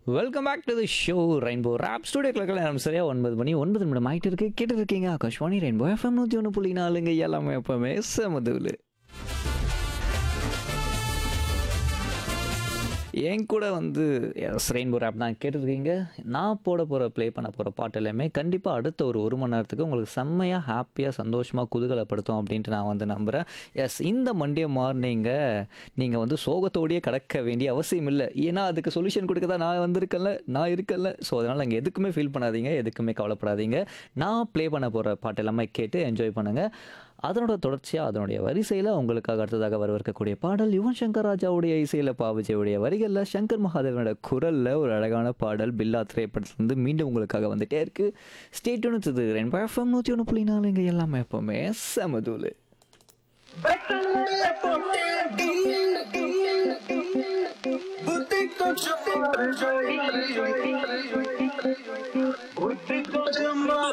welcome back to the show Rainbow rap studio கிளக்கில் நம்ம சரியாக ஒன்பது மணி ஒன்பது நிமிடம் ஆகிட்டு இருக்கு கேட்டு இருக்கீங்க ஆகாஷ்வாணி ரெயின்போ எஃப்எம் நூற்றி ஒன்று புள்ளி நாலுங்க எல்லாமே எப்பவுமே செமதுவில் என் கூட வந்து எஸ் ரெயின்போ ரேப் தான் கேட்டிருக்கீங்க நான் போட போகிற ப்ளே பண்ண போகிற பாட்டு எல்லாமே கண்டிப்பாக அடுத்த ஒரு ஒரு மணி நேரத்துக்கு உங்களுக்கு செம்மையாக ஹாப்பியாக சந்தோஷமாக குதூகலப்படுத்தும் அப்படின்ட்டு நான் வந்து நம்புகிறேன் எஸ் இந்த மண்டே மார்னிங்கை நீங்கள் வந்து சோகத்தோடையே கடக்க வேண்டிய அவசியம் இல்லை ஏன்னா அதுக்கு சொல்யூஷன் கொடுக்க தான் நான் வந்திருக்கேன்ல நான் இருக்கேன்ல ஸோ அதனால் நீங்கள் எதுக்குமே ஃபீல் பண்ணாதீங்க எதுக்குமே கவலைப்படாதீங்க நான் ப்ளே பண்ண போகிற பாட்டு எல்லாமே கேட்டு என்ஜாய் பண்ணுங்கள் அதனோட தொடர்ச்சியாக அதனுடைய வரிசையில் உங்களுக்காக அடுத்ததாக வரவிருக்கக்கூடிய பாடல் யுவன் சங்கர் ராஜாவுடைய இசையில் பாவிஜியுடைய வரிகளில் சங்கர் மகாதேவனோட குரலில் ஒரு அழகான பாடல் பில்லா திரைப்படத்துலேருந்து மீண்டும் உங்களுக்காக வந்துட்டே இருக்கு ஸ்டேட் ஒன்று ரெண்டு எஃப்எம் நூற்றி ஒன்று புள்ளி நாலு இங்கே எல்லாமே எப்போவுமே செமதூள் Buti ko chupin, buti ko